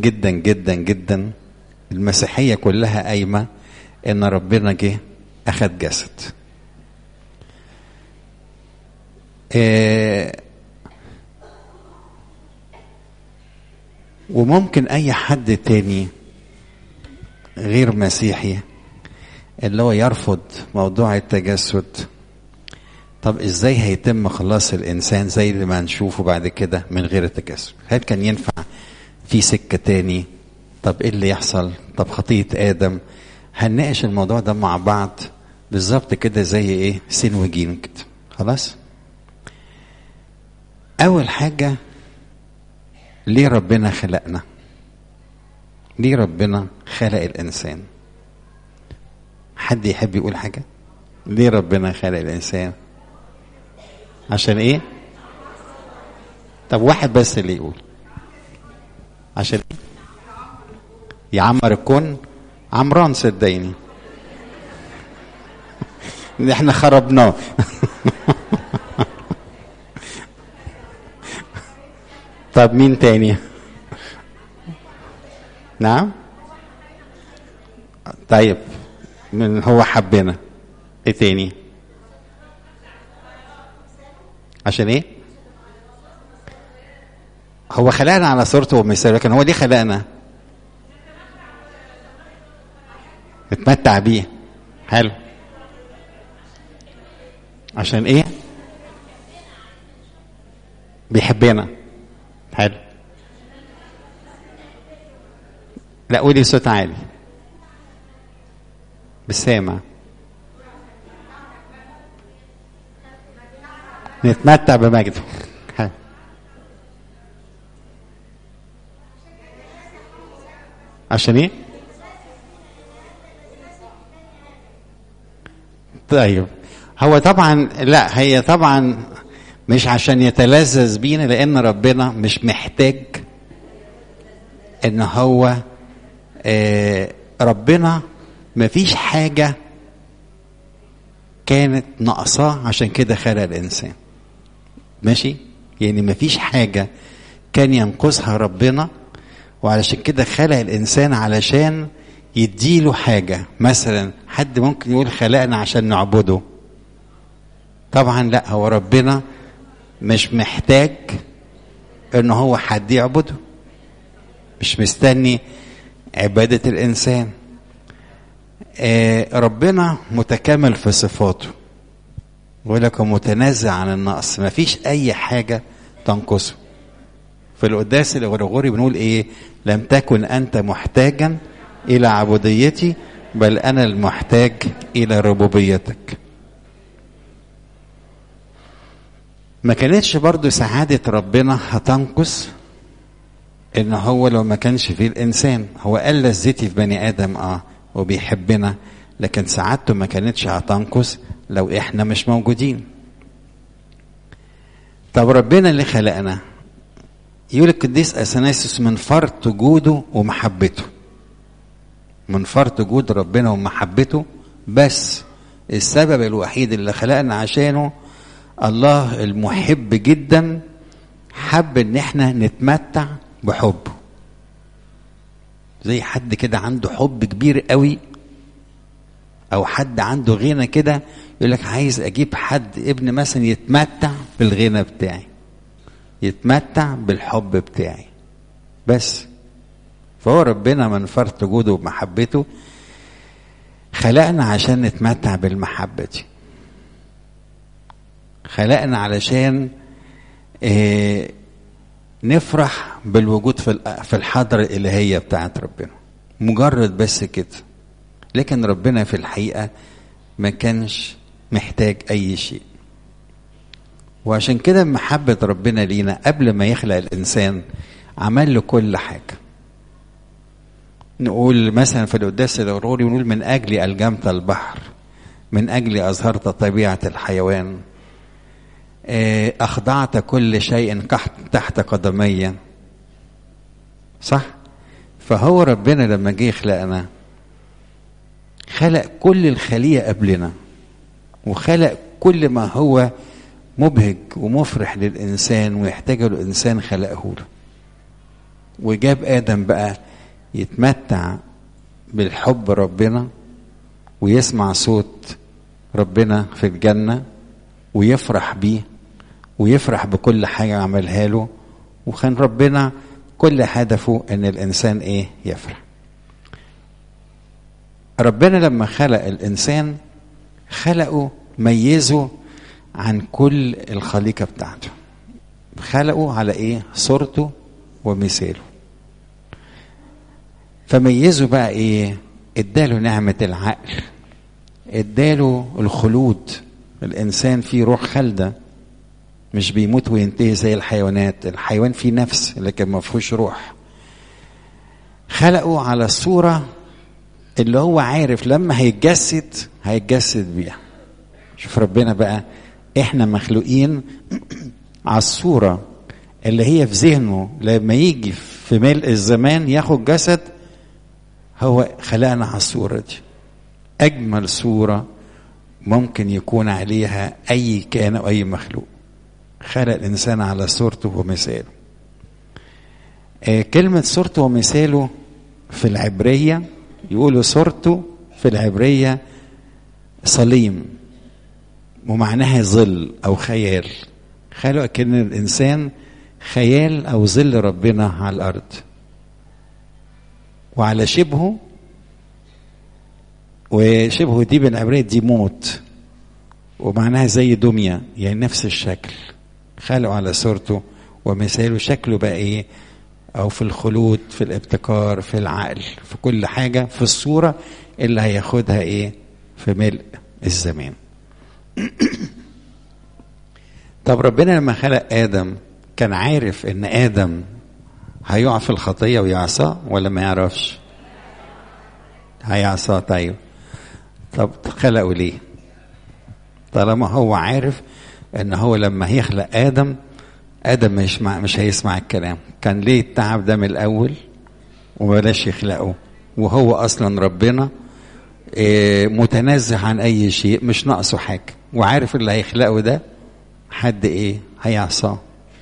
جدا جدا جدا المسيحية كلها قايمة إن ربنا جه أخد جسد إيه وممكن أي حد تاني غير مسيحي اللي هو يرفض موضوع التجسد طب ازاي هيتم خلاص الانسان زي اللي ما هنشوفه بعد كده من غير التجسد هل كان ينفع في سكه تاني طب ايه اللي يحصل طب خطيه ادم هنناقش الموضوع ده مع بعض بالظبط كده زي ايه سين وجيم كده خلاص اول حاجه ليه ربنا خلقنا ليه ربنا خلق الانسان حد يحب يقول حاجه ليه ربنا خلق الانسان عشان ايه طب واحد بس اللي يقول عشان ايه يعمر الكون عمران صدقيني احنا خربناه طب مين تاني نعم طيب من هو حبنا ايه تاني عشان ايه هو خلقنا على صورته ومثاله لكن هو ليه خلقنا نتمتع بيه حلو عشان ايه بيحبنا حلو لا قولي صوت عالي بالسامع نتمتع بمجده حلو عشان ايه طيب هو طبعا لا هي طبعا مش عشان يتلذذ بينا لان ربنا مش محتاج ان هو آه ربنا مفيش حاجة كانت ناقصاه عشان كده خلق الإنسان ماشي يعني مفيش حاجة كان ينقصها ربنا وعلشان كده خلق الإنسان علشان يديله حاجة مثلا حد ممكن يقول خلقنا عشان نعبده طبعا لا هو ربنا مش محتاج ان هو حد يعبده مش مستني عبادة الإنسان آه ربنا متكامل في صفاته يقول لك متنازع عن النقص ما فيش أي حاجة تنقصه في القداس الغرغوري بنقول إيه لم تكن أنت محتاجا إلى عبوديتي بل أنا المحتاج إلى ربوبيتك ما كانتش برضو سعادة ربنا هتنقص ان هو لو ما كانش فيه الانسان هو قال لذتي في بني ادم اه وبيحبنا لكن سعادته ما كانتش هتنقص لو احنا مش موجودين طب ربنا اللي خلقنا يقول القديس اثناسيوس من فرط جوده ومحبته من فرط جود ربنا ومحبته بس السبب الوحيد اللي خلقنا عشانه الله المحب جدا حب ان احنا نتمتع بحبه زي حد كده عنده حب كبير قوي او حد عنده غنى كده يقول لك عايز اجيب حد ابن مثلا يتمتع بالغنى بتاعي يتمتع بالحب بتاعي بس فهو ربنا من فرط جوده ومحبته خلقنا عشان نتمتع بالمحبة دي خلقنا علشان اه نفرح بالوجود في في الحضرة الإلهية بتاعت ربنا مجرد بس كده لكن ربنا في الحقيقة ما كانش محتاج أي شيء وعشان كده محبة ربنا لينا قبل ما يخلق الإنسان عمل له كل حاجة نقول مثلا في القداس الأوروري نقول من أجل ألجمت البحر من أجل أظهرت طبيعة الحيوان أخضعت كل شيء تحت قدمي صح فهو ربنا لما جه يخلقنا خلق كل الخلية قبلنا وخلق كل ما هو مبهج ومفرح للإنسان ويحتاجه الإنسان خلقه له وجاب ادم بقى يتمتع بالحب ربنا ويسمع صوت ربنا في الجنه ويفرح بيه ويفرح بكل حاجه عملها له وكان ربنا كل هدفه ان الانسان ايه يفرح ربنا لما خلق الانسان خلقه ميزه عن كل الخليقه بتاعته خلقه على ايه صورته ومثاله فميزه بقى ايه اداله نعمه العقل اداله الخلود الانسان فيه روح خالده مش بيموت وينتهي زي الحيوانات الحيوان فيه نفس لكن ما فيهوش روح خلقه على الصورة اللي هو عارف لما هيتجسد هيتجسد بيها شوف ربنا بقى احنا مخلوقين على الصورة اللي هي في ذهنه لما يجي في ملء الزمان ياخد جسد هو خلقنا على الصورة دي أجمل صورة ممكن يكون عليها أي كائن أو أي مخلوق خلق الإنسان على صورته ومثاله آه كلمة صورته ومثاله في العبرية يقولوا صورته في العبرية صليم ومعناها ظل أو خيال خلق كأن الإنسان خيال أو ظل ربنا على الأرض وعلى شبهه وشبهه دي بالعبرية دي موت ومعناها زي دمية يعني نفس الشكل خلقه على صورته ومثاله شكله بقى ايه او في الخلود في الابتكار في العقل في كل حاجة في الصورة اللي هياخدها ايه في ملء الزمان طب ربنا لما خلق ادم كان عارف ان ادم هيقع في الخطية ويعصى ولا ما يعرفش هيعصى طيب طب خلقه ليه طالما هو عارف ان هو لما هيخلق ادم ادم مش مع مش هيسمع الكلام كان ليه التعب ده من الاول وبلاش يخلقه وهو اصلا ربنا متنزه عن اي شيء مش ناقصه حاجه وعارف اللي هيخلقه ده حد ايه هيعصاه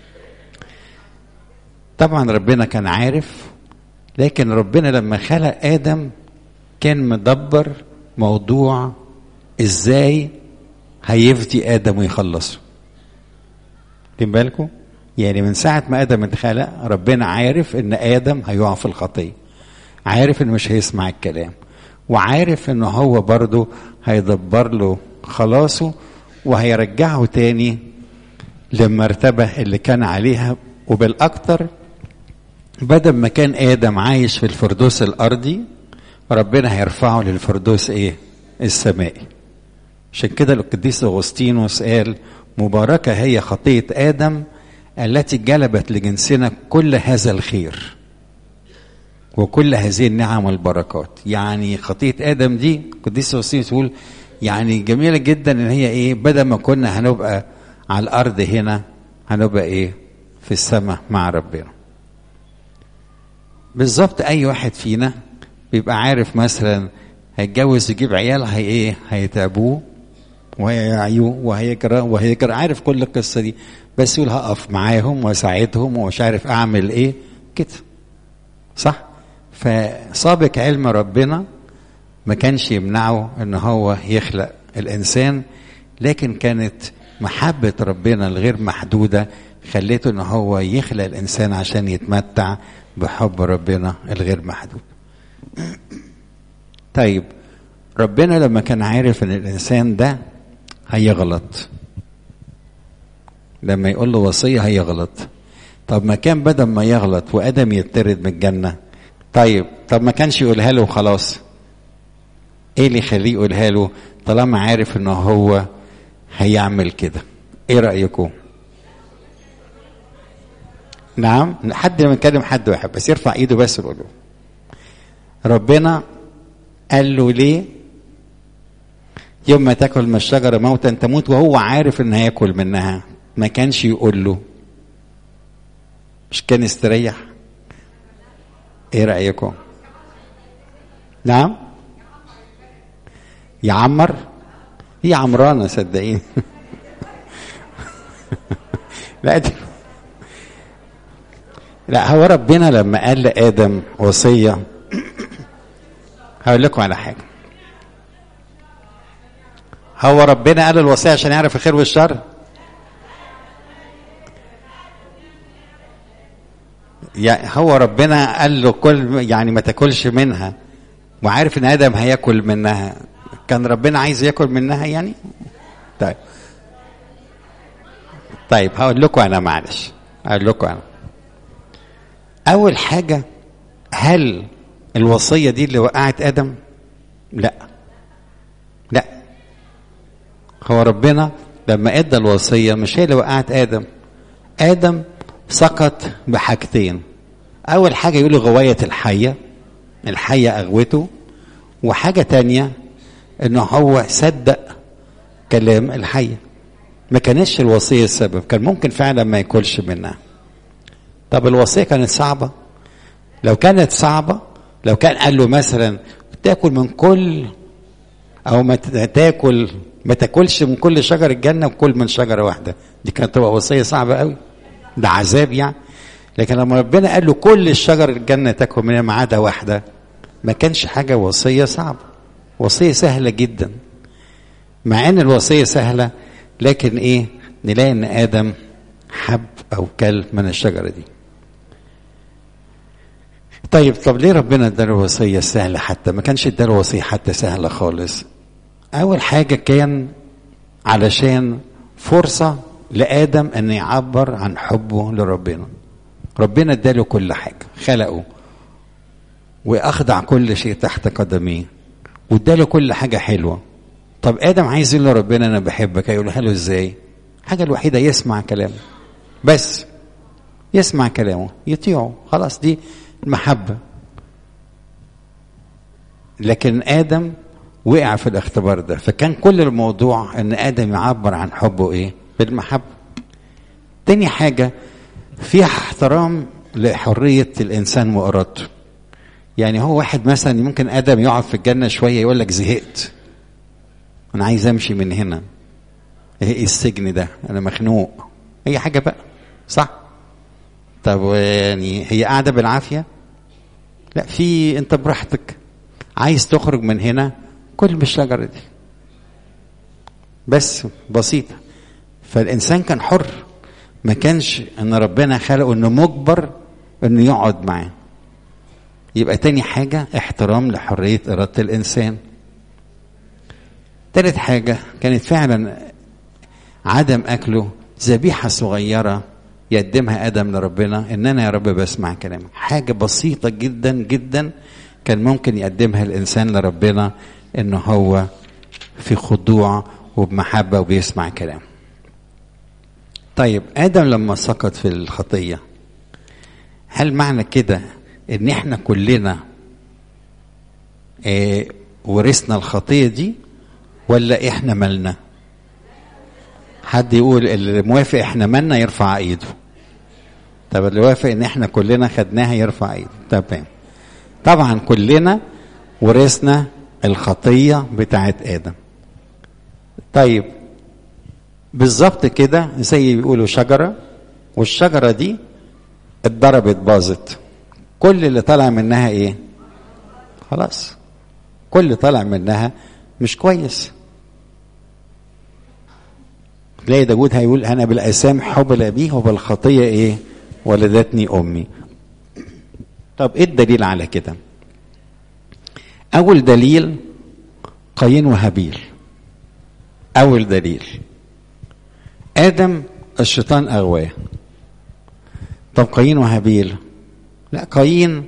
طبعا ربنا كان عارف لكن ربنا لما خلق ادم كان مدبر موضوع ازاي هيفدي ادم ويخلصه واخدين بالكم يعني من ساعه ما ادم اتخلق ربنا عارف ان ادم هيقع في الخطيه عارف انه مش هيسمع الكلام وعارف ان هو برضه هيدبر له خلاصه وهيرجعه تاني للمرتبه اللي كان عليها وبالاكتر بدل ما كان ادم عايش في الفردوس الارضي ربنا هيرفعه للفردوس ايه السمائي عشان كده القديس اغسطينوس قال مباركه هي خطيه ادم التي جلبت لجنسنا كل هذا الخير وكل هذه النعم والبركات يعني خطيه ادم دي القديس اغسطينوس يقول يعني جميله جدا ان هي ايه بدل ما كنا هنبقى على الارض هنا هنبقى ايه في السماء مع ربنا بالظبط اي واحد فينا بيبقى عارف مثلا هيتجوز يجيب عيال هي ايه هيتعبوه وهيعيوه وهيجرى وهيجرى عارف كل القصه دي بس يقول هقف معاهم واساعدهم ومش عارف اعمل ايه كده صح فسابق علم ربنا ما كانش يمنعه ان هو يخلق الانسان لكن كانت محبه ربنا الغير محدوده خليته ان هو يخلق الانسان عشان يتمتع بحب ربنا الغير محدود طيب ربنا لما كان عارف ان الانسان ده هيغلط لما يقول له وصيه هيغلط طب ما كان بدل ما يغلط وادم يطرد من الجنه طيب طب ما كانش يقولها له وخلاص ايه اللي يخليه يقولها له طالما عارف ان هو هيعمل كده ايه رايكم نعم حد لما يكلم حد واحد بس يرفع ايده بس يقول له ربنا قال له ليه يوم ما تاكل من الشجرة موتا تموت وهو عارف ان هياكل منها ما كانش يقول له مش كان يستريح ايه رأيكم نعم يعمر هي عمرانة صدقيني لا دي لا هو ربنا لما قال لادم وصيه هقول لكم على حاجه هو ربنا قال الوصيه عشان يعرف الخير والشر يعني هو ربنا قال له كل يعني ما تاكلش منها وعارف ان ادم هياكل منها كان ربنا عايز ياكل منها يعني طيب طيب هقول لكم انا معلش هقول لكم انا اول حاجه هل الوصيه دي اللي وقعت ادم لا لا هو ربنا لما ادى الوصيه مش هي اللي وقعت ادم ادم سقط بحاجتين اول حاجه يقول غوايه الحيه الحيه اغوته وحاجه تانية انه هو صدق كلام الحيه ما كانتش الوصيه السبب كان ممكن فعلا ما ياكلش منها طب الوصيه كانت صعبه لو كانت صعبه لو كان قال له مثلا تاكل من كل او ما تاكل ما تاكلش من كل شجر الجنه وكل من شجره واحده دي كانت تبقى وصيه صعبه قوي ده عذاب يعني لكن لما ربنا قال له كل الشجر الجنه تاكل منها ما عدا واحده ما كانش حاجه وصيه صعبه وصيه سهله جدا مع ان الوصيه سهله لكن ايه نلاقي ان ادم حب او كل من الشجره دي طيب طب ليه ربنا اداله وصيه سهله حتى ما كانش اداله وصيه حتى سهله خالص اول حاجه كان علشان فرصه لادم ان يعبر عن حبه لربنا ربنا اداله كل حاجه خلقه واخضع كل شيء تحت قدميه واداله كل حاجه حلوه طب ادم عايز يقول لربنا انا بحبك هيقولها له ازاي الحاجه الوحيده يسمع كلامه بس يسمع كلامه يطيعه خلاص دي المحبه لكن ادم وقع في الاختبار ده فكان كل الموضوع ان ادم يعبر عن حبه ايه بالمحبه تاني حاجه فيها احترام لحريه الانسان وارادته يعني هو واحد مثلا ممكن ادم يقعد في الجنه شويه يقول لك زهقت انا عايز امشي من هنا ايه السجن ده انا مخنوق اي حاجه بقى صح طب يعني هي قاعده بالعافيه لا في انت براحتك عايز تخرج من هنا كل بالشجره دي بس بسيطه فالانسان كان حر ما كانش ان ربنا خلقه انه مجبر انه يقعد معاه يبقى تاني حاجة احترام لحرية إرادة الإنسان تالت حاجة كانت فعلا عدم أكله ذبيحة صغيرة يقدمها آدم لربنا إن أنا يا رب بسمع كلامك حاجة بسيطة جدا جدا كان ممكن يقدمها الإنسان لربنا إنه هو في خضوع وبمحبة وبيسمع كلام طيب آدم لما سقط في الخطية هل معنى كده ان احنا كلنا اه ورثنا الخطيه دي ولا احنا مالنا حد يقول اللي موافق احنا مالنا يرفع ايده طب اللي وافق ان احنا كلنا خدناها يرفع ايده تمام طبعا كلنا ورثنا الخطيه بتاعت ادم طيب بالظبط كده زي بيقولوا شجره والشجره دي اتضربت باظت كل اللي طالع منها ايه خلاص كل اللي طالع منها مش كويس تلاقي داود هيقول انا بالاسام حبل ابيه وبالخطيه ايه ولدتني امي طب ايه الدليل على كده اول دليل قايين وهابيل اول دليل ادم الشيطان اغواه طب قايين وهابيل لا قايين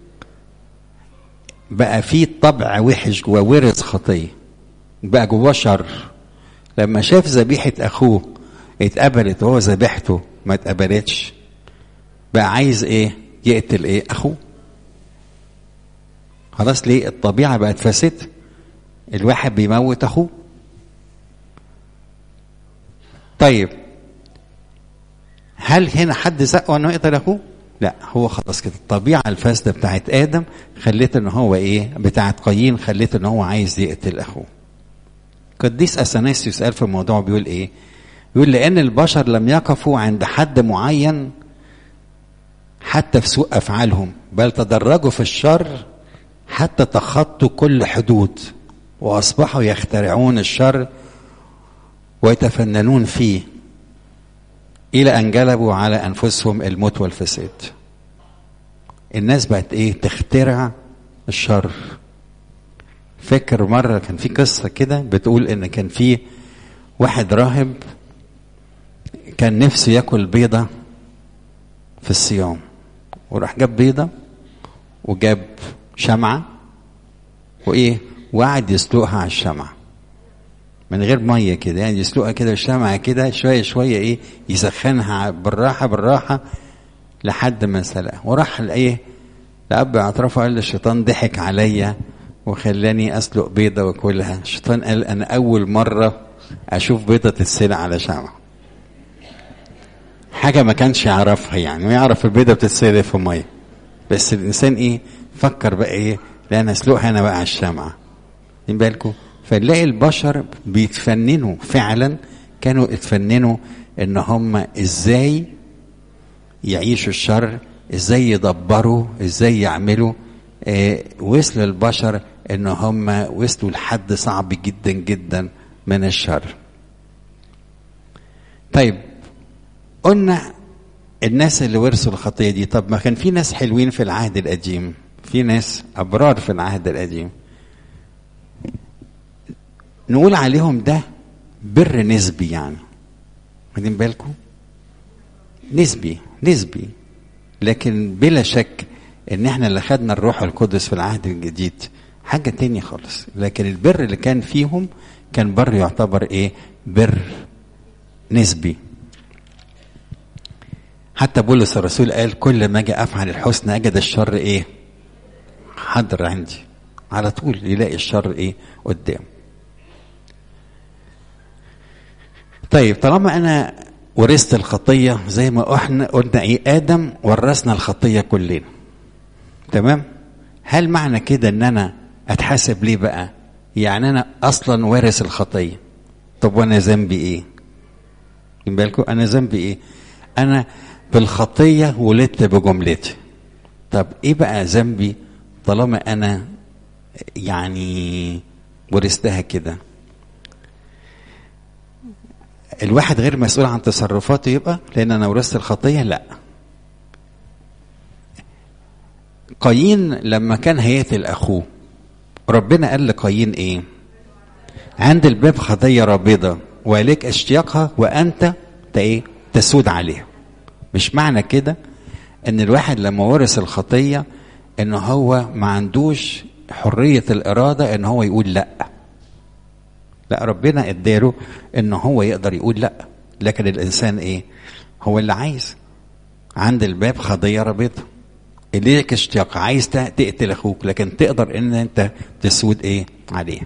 بقى فيه طبع وحش جواه ورث خطيه بقى جواه شر لما شاف ذبيحه اخوه اتقبلت وهو ذبيحته ما اتقبلتش بقى عايز ايه يقتل ايه اخوه خلاص ليه الطبيعه بقت فاسده الواحد بيموت اخوه طيب هل هنا حد زقه انه يقتل اخوه لا هو خلاص كده الطبيعه الفاسده بتاعت ادم خليت ان هو ايه بتاعت قايين خليت ان هو عايز يقتل اخوه قديس اثناسيوس قال في الموضوع بيقول ايه بيقول لان البشر لم يقفوا عند حد معين حتى في سوء افعالهم بل تدرجوا في الشر حتى تخطوا كل حدود واصبحوا يخترعون الشر ويتفننون فيه الى ان جلبوا على انفسهم الموت والفساد الناس بقت ايه تخترع الشر فاكر مره كان في قصه كده بتقول ان كان في واحد راهب كان نفسه ياكل بيضه في الصيام وراح جاب بيضه وجاب شمعه وايه وقعد يسلقها على الشمعه من غير ميه كده يعني يسلقها كده الشمعة كده شويه شويه ايه يسخنها بالراحه بالراحه لحد ما سلقها وراح لايه لأب اعترافه قال الشيطان ضحك عليا وخلاني اسلق بيضه واكلها الشيطان قال انا اول مره اشوف بيضه تتسلق على شمعه حاجه ما كانش يعرفها يعني ويعرف البيضه بتتسلق في ميه بس الانسان ايه فكر بقى ايه لا انا اسلقها انا بقى على الشمعه واخدين بالكم فنلاقي البشر بيتفننوا فعلا كانوا اتفننوا ان هم ازاي يعيشوا الشر ازاي يدبروا ازاي يعملوا آه وصل البشر ان هم وصلوا لحد صعب جدا جدا من الشر طيب قلنا الناس اللي ورثوا الخطيه دي طب ما كان في ناس حلوين في العهد القديم في ناس ابرار في العهد القديم نقول عليهم ده بر نسبي يعني واخدين بالكم نسبي نسبي لكن بلا شك ان احنا اللي خدنا الروح القدس في العهد الجديد حاجه تانية خالص لكن البر اللي كان فيهم كان بر يعتبر ايه بر نسبي حتى بولس الرسول قال كل ما اجي افعل الحسن اجد الشر ايه حاضر عندي على طول يلاقي الشر ايه قدام طيب طالما انا ورثت الخطيه زي ما احنا قلنا ايه ادم ورثنا الخطيه كلنا تمام هل معنى كده ان انا اتحاسب ليه بقى يعني انا اصلا وارث الخطيه طب وانا ذنبي ايه بالكم انا ذنبي ايه انا بالخطيه ولدت بجملتي طب ايه بقى ذنبي طالما انا يعني ورثتها كده الواحد غير مسؤول عن تصرفاته يبقى لان انا ورثت الخطيه لا قايين لما كان هيقتل اخوه ربنا قال لقايين ايه عند الباب خطيه رابضه ولك اشتياقها وانت ايه تسود عليها مش معنى كده ان الواحد لما ورث الخطيه ان هو ما عندوش حريه الاراده ان هو يقول لا لا ربنا اداله ان هو يقدر يقول لا لكن الانسان ايه هو اللي عايز عند الباب خضيه رابطه اليك اشتياق عايز تقتل اخوك لكن تقدر ان انت تسود ايه عليه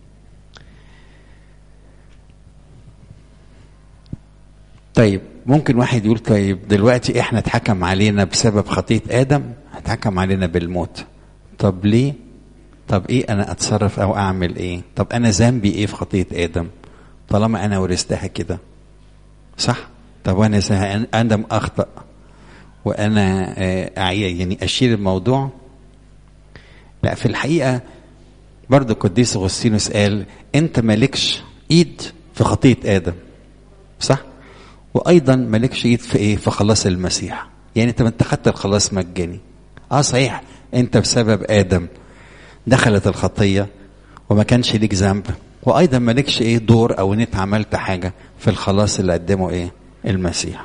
طيب ممكن واحد يقول طيب دلوقتي احنا اتحكم علينا بسبب خطيه ادم اتحكم علينا بالموت طب ليه طب ايه انا اتصرف او اعمل ايه طب انا ذنبي ايه في خطيه ادم طالما انا ورثتها كده صح طب وانا ادم اخطا وانا اعيا يعني اشيل الموضوع لا في الحقيقه برضه قديس اغسطينوس قال انت مالكش ايد في خطيه ادم صح وايضا مالكش ايد في ايه في خلاص المسيح يعني انت ما انت خدت الخلاص مجاني اه صحيح انت بسبب ادم دخلت الخطيه وما كانش ليك ذنب وايضا مالكش ايه دور او ان انت عملت حاجه في الخلاص اللي قدمه ايه المسيح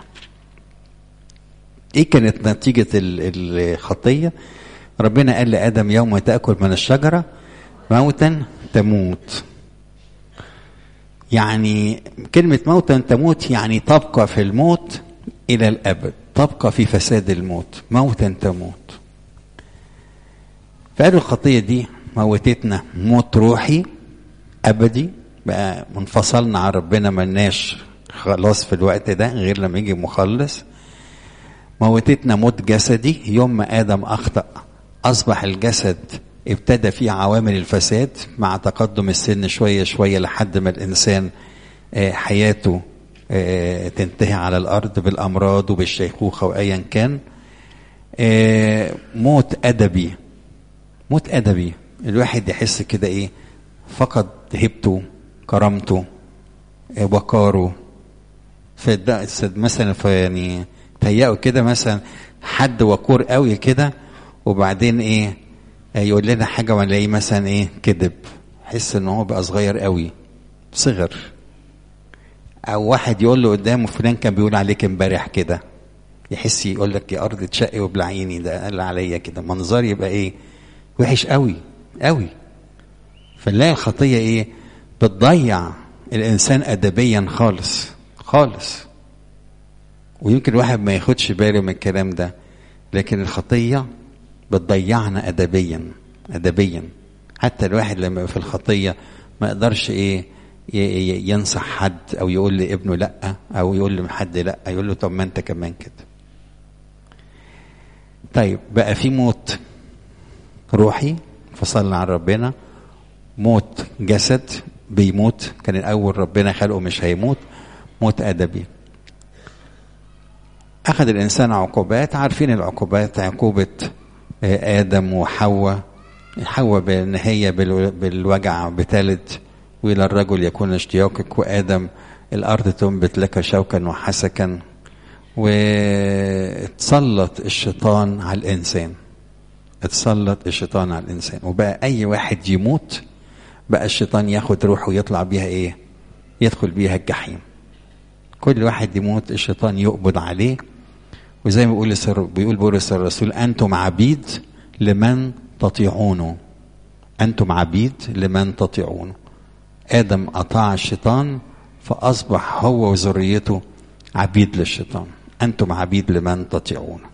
ايه كانت نتيجه الخطيه ربنا قال لادم يوم تاكل من الشجره موتا تموت يعني كلمة موتا تموت يعني تبقى في الموت إلى الأبد تبقى في فساد الموت موتا تموت فقالوا الخطية دي موتتنا موت روحي أبدي بقى منفصلنا عن ربنا ملناش خلاص في الوقت ده غير لما يجي مخلص موتتنا موت جسدي يوم ما آدم أخطأ أصبح الجسد ابتدى فيه عوامل الفساد مع تقدم السن شوية شوية لحد ما الإنسان حياته تنتهي على الأرض بالأمراض وبالشيخوخة وأيا كان آه موت ادبي موت ادبي الواحد يحس كده ايه فقد هيبته كرامته آه وقاره فده مثلا في يعني تهيأوا كده مثلا حد وقور قوي كده وبعدين ايه يقول لنا حاجه ونلاقيه مثلا ايه كذب حس ان هو بقى صغير قوي صغر او واحد يقول له قدامه فلان كان بيقول عليك امبارح كده يحس يقول لك يا ارض تشقي وبلعيني ده قال عليا كده منظر يبقى ايه وحش قوي قوي فنلاقي الخطيه ايه بتضيع الانسان ادبيا خالص خالص ويمكن الواحد ما ياخدش باله من الكلام ده لكن الخطيه بتضيعنا ادبيا ادبيا حتى الواحد لما في الخطيه ما يقدرش ايه ينصح حد او يقول لابنه لا او يقول لحد لا يقول له طب ما انت كمان كده طيب بقى في موت روحي فصلنا على ربنا موت جسد بيموت كان الاول ربنا خلقه مش هيموت موت ادبي اخذ الانسان عقوبات عارفين العقوبات عقوبه ادم وحواء حواء بان هي بالوجع بتلد والى الرجل يكون اشتياقك وادم الارض تنبت لك شوكا وحسكا واتسلط الشيطان على الانسان اتسلط الشيطان على الانسان وبقى اي واحد يموت بقى الشيطان ياخد روحه ويطلع بيها ايه يدخل بيها الجحيم كل واحد يموت الشيطان يقبض عليه وزي ما بيقول بيقول بولس الرسول انتم عبيد لمن تطيعونه انتم عبيد لمن تطيعونه ادم اطاع الشيطان فاصبح هو وذريته عبيد للشيطان انتم عبيد لمن تطيعونه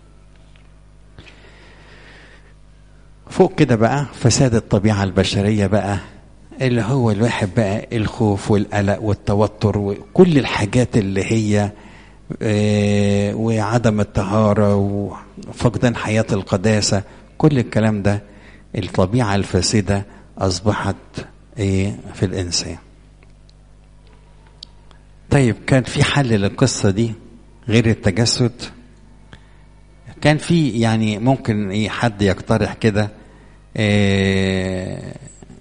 فوق كده بقى فساد الطبيعه البشريه بقى اللي هو الواحد بقى الخوف والقلق والتوتر وكل الحاجات اللي هي آه وعدم الطهاره وفقدان حياه القداسه كل الكلام ده الطبيعه الفاسده اصبحت ايه في الانسان طيب كان في حل للقصه دي غير التجسد كان في يعني ممكن ايه حد يقترح كده إيه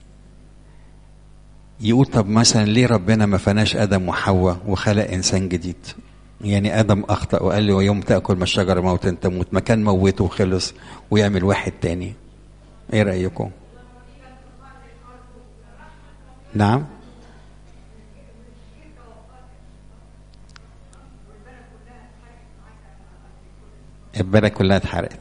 يقول طب مثلا ليه ربنا ما فناش ادم وحواء وخلق انسان جديد يعني ادم اخطا وقال له يوم تاكل من الشجره موتا تموت ما كان موته وخلص ويعمل واحد تاني ايه رايكم نعم البلد كلها اتحرقت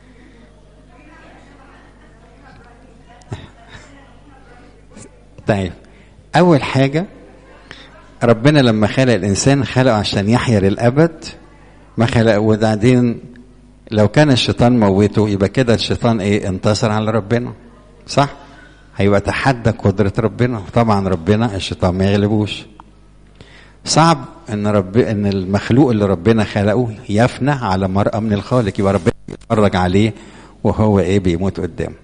طيب اول حاجه ربنا لما خلق الانسان خلقه عشان يحيا للابد ما خلق وبعدين لو كان الشيطان موته يبقى كده الشيطان ايه انتصر على ربنا صح هيبقى تحدى قدرة ربنا طبعا ربنا الشيطان ما يغلبوش صعب ان رب ان المخلوق اللي ربنا خلقه يفنى على مرأة من الخالق يبقى ربنا يتفرج عليه وهو ايه بيموت قدامه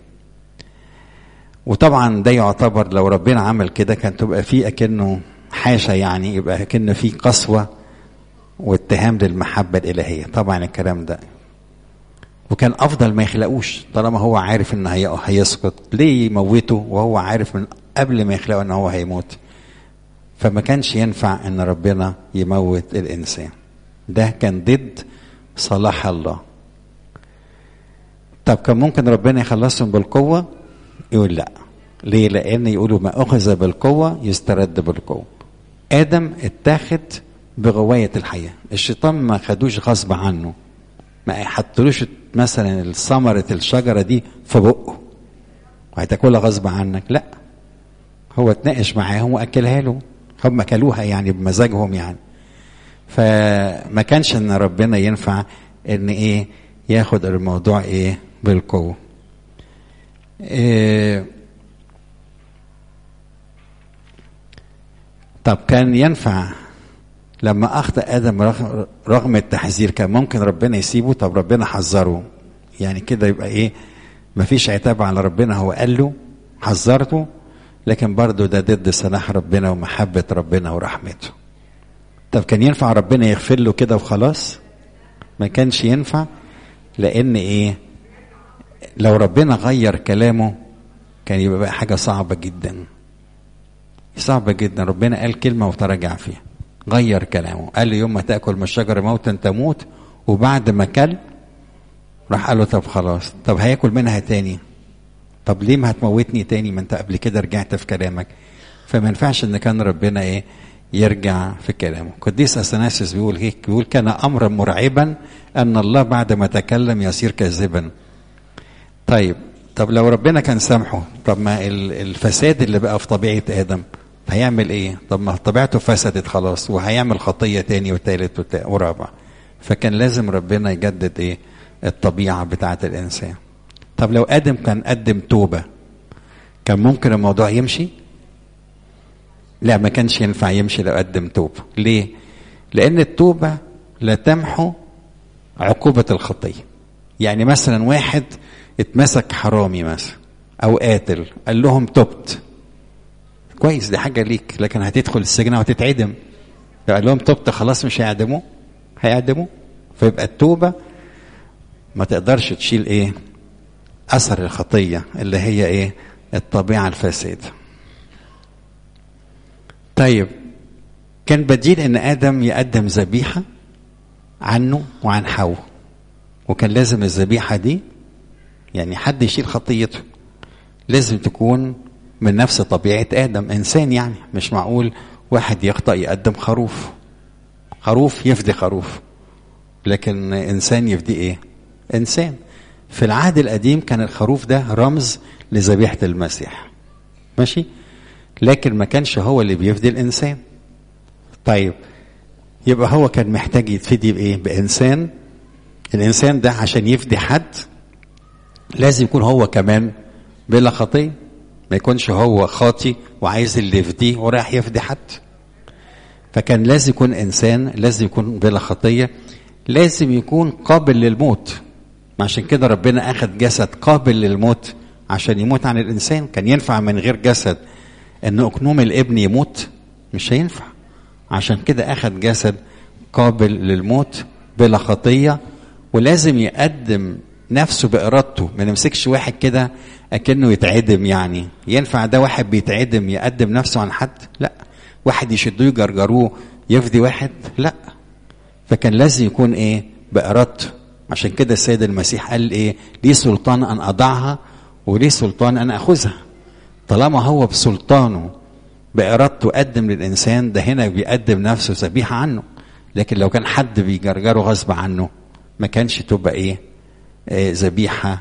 وطبعا ده يعتبر لو ربنا عمل كده كان تبقى فيه اكنه حاشا يعني يبقى اكن فيه قسوه واتهام للمحبه الالهيه طبعا الكلام ده وكان افضل ما يخلقوش طالما هو عارف ان هي هيسقط ليه يموته وهو عارف من قبل ما يخلقه ان هو هيموت فما كانش ينفع ان ربنا يموت الانسان ده كان ضد صلاح الله طب كان ممكن ربنا يخلصهم بالقوه يقول لا ليه لان يقولوا ما اخذ بالقوه يسترد بالقوه ادم اتاخد بغوايه الحياه الشيطان ما خدوش غصب عنه ما حطلوش مثلا ثمرة الشجرة دي في بقه وهتاكلها غصب عنك لا هو اتناقش معاهم واكلها له هم اكلوها يعني بمزاجهم يعني فما كانش ان ربنا ينفع ان ايه ياخد الموضوع ايه بالقوه إيه طب كان ينفع لما اخطا ادم رغم التحذير كان ممكن ربنا يسيبه طب ربنا حذره يعني كده يبقى ايه مفيش عتاب على ربنا هو قال له حذرته لكن برضه ده ضد صلاح ربنا ومحبه ربنا ورحمته طب كان ينفع ربنا يغفر له كده وخلاص ما كانش ينفع لان ايه لو ربنا غير كلامه كان يبقى بقى حاجه صعبه جدا صعبه جدا ربنا قال كلمه وتراجع فيها غير كلامه قال لي يوم ما تاكل من الشجره موتا تموت وبعد ما كل راح قال له طب خلاص طب هياكل منها تاني طب ليه ما هتموتني تاني ما انت قبل كده رجعت في كلامك فما ينفعش ان كان ربنا ايه يرجع في كلامه قديس اثناسيوس بيقول هيك بيقول كان امرا مرعبا ان الله بعد ما تكلم يصير كاذبا طيب طب لو ربنا كان سامحه طب ما الفساد اللي بقى في طبيعه ادم هيعمل ايه طب ما طبيعته فسدت خلاص وهيعمل خطيه تاني وتالت ورابع فكان لازم ربنا يجدد ايه الطبيعه بتاعه الانسان طب لو ادم كان قدم توبه كان ممكن الموضوع يمشي لا ما كانش ينفع يمشي لو قدم توبه ليه لان التوبه لا تمحو عقوبه الخطيه يعني مثلا واحد اتمسك حرامي مثلا او قاتل قال لهم تبت كويس دي حاجه ليك لكن هتدخل السجن وهتتعدم لو قال لهم تبت خلاص مش هيعدموه هيعدموه فيبقى التوبه ما تقدرش تشيل ايه اثر الخطيه اللي هي ايه الطبيعه الفاسده طيب كان بديل ان ادم يقدم ذبيحه عنه وعن حواء وكان لازم الذبيحه دي يعني حد يشيل خطيته لازم تكون من نفس طبيعه ادم انسان يعني مش معقول واحد يخطا يقدم خروف خروف يفدي خروف لكن انسان يفدي ايه انسان في العهد القديم كان الخروف ده رمز لذبيحه المسيح ماشي لكن ما كانش هو اللي بيفدي الانسان طيب يبقى هو كان محتاج يتفدي بايه بانسان الانسان ده عشان يفدي حد لازم يكون هو كمان بلا خطيه ما يكونش هو خاطي وعايز اللي يفديه ورايح يفدي حد فكان لازم يكون انسان لازم يكون بلا خطيه لازم يكون قابل للموت عشان كده ربنا اخذ جسد قابل للموت عشان يموت عن الانسان كان ينفع من غير جسد ان اكنوم الابن يموت مش هينفع عشان كده اخذ جسد قابل للموت بلا خطيه ولازم يقدم نفسه بارادته ما نمسكش واحد كده اكنه يتعدم يعني ينفع ده واحد بيتعدم يقدم نفسه عن حد لا واحد يشدوه يجرجروه يفدي واحد لا فكان لازم يكون ايه بارادته عشان كده السيد المسيح قال ايه لي سلطان ان اضعها ولي سلطان ان اخذها طالما هو بسلطانه بارادته قدم للانسان ده هنا بيقدم نفسه ذبيحه عنه لكن لو كان حد بيجرجره غصب عنه ما كانش تبقى ايه ذبيحه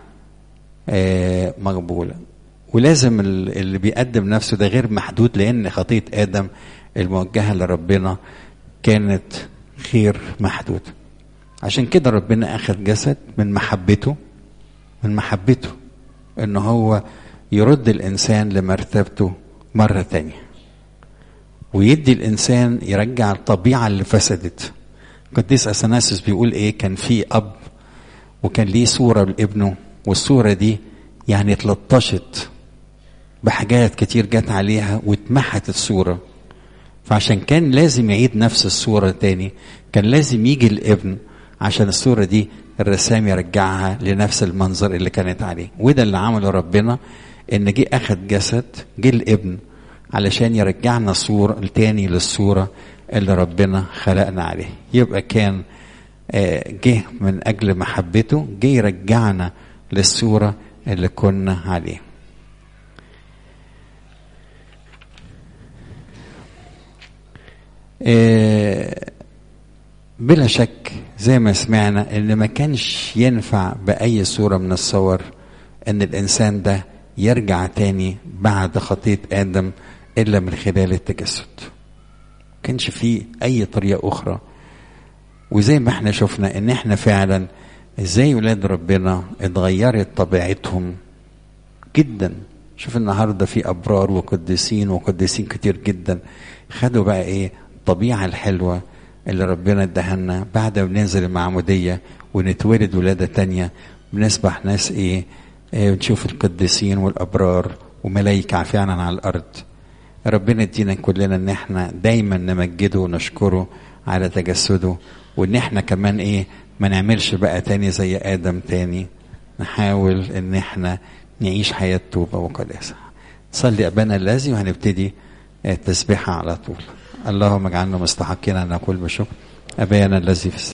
آه مقبوله ولازم اللي بيقدم نفسه ده غير محدود لان خطيه ادم الموجهه لربنا كانت غير محدود عشان كده ربنا اخذ جسد من محبته من محبته ان هو يرد الانسان لمرتبته مره تانية ويدي الانسان يرجع الطبيعه اللي فسدت قديس اثناسيوس بيقول ايه كان في اب وكان ليه صوره لابنه والصوره دي يعني اتلطشت بحاجات كتير جت عليها واتمحت الصوره فعشان كان لازم يعيد نفس الصوره تاني كان لازم يجي الابن عشان الصوره دي الرسام يرجعها لنفس المنظر اللي كانت عليه وده اللي عمله ربنا ان جه اخد جسد جه الابن علشان يرجعنا صورة تاني للصورة اللي ربنا خلقنا عليه يبقى كان جه من أجل محبته جه يرجعنا للصورة اللي كنا عليه بلا شك زي ما سمعنا ان ما كانش ينفع باي صوره من الصور ان الانسان ده يرجع تاني بعد خطيه ادم الا من خلال التجسد كانش فيه اي طريقه اخرى وزي ما احنا شفنا ان احنا فعلا ازاي ولاد ربنا اتغيرت طبيعتهم جدا شوف النهارده في ابرار وقديسين وقديسين كتير جدا خدوا بقى ايه الطبيعه الحلوه اللي ربنا ادهنا بعد ما بننزل المعموديه ونتولد ولاده تانية بنصبح ناس ايه, إيه بنشوف القديسين والابرار وملايكه فعلا على الارض ربنا يدينا كلنا ان احنا دايما نمجده ونشكره على تجسده وان احنا كمان ايه ما نعملش بقى تاني زي ادم تاني نحاول ان احنا نعيش حياه توبه وقداسه صلي ابانا الذي وهنبتدي التسبيحه على طول اللهم اجعلنا مستحقين ان نقول بشكر ابانا الذي في السماء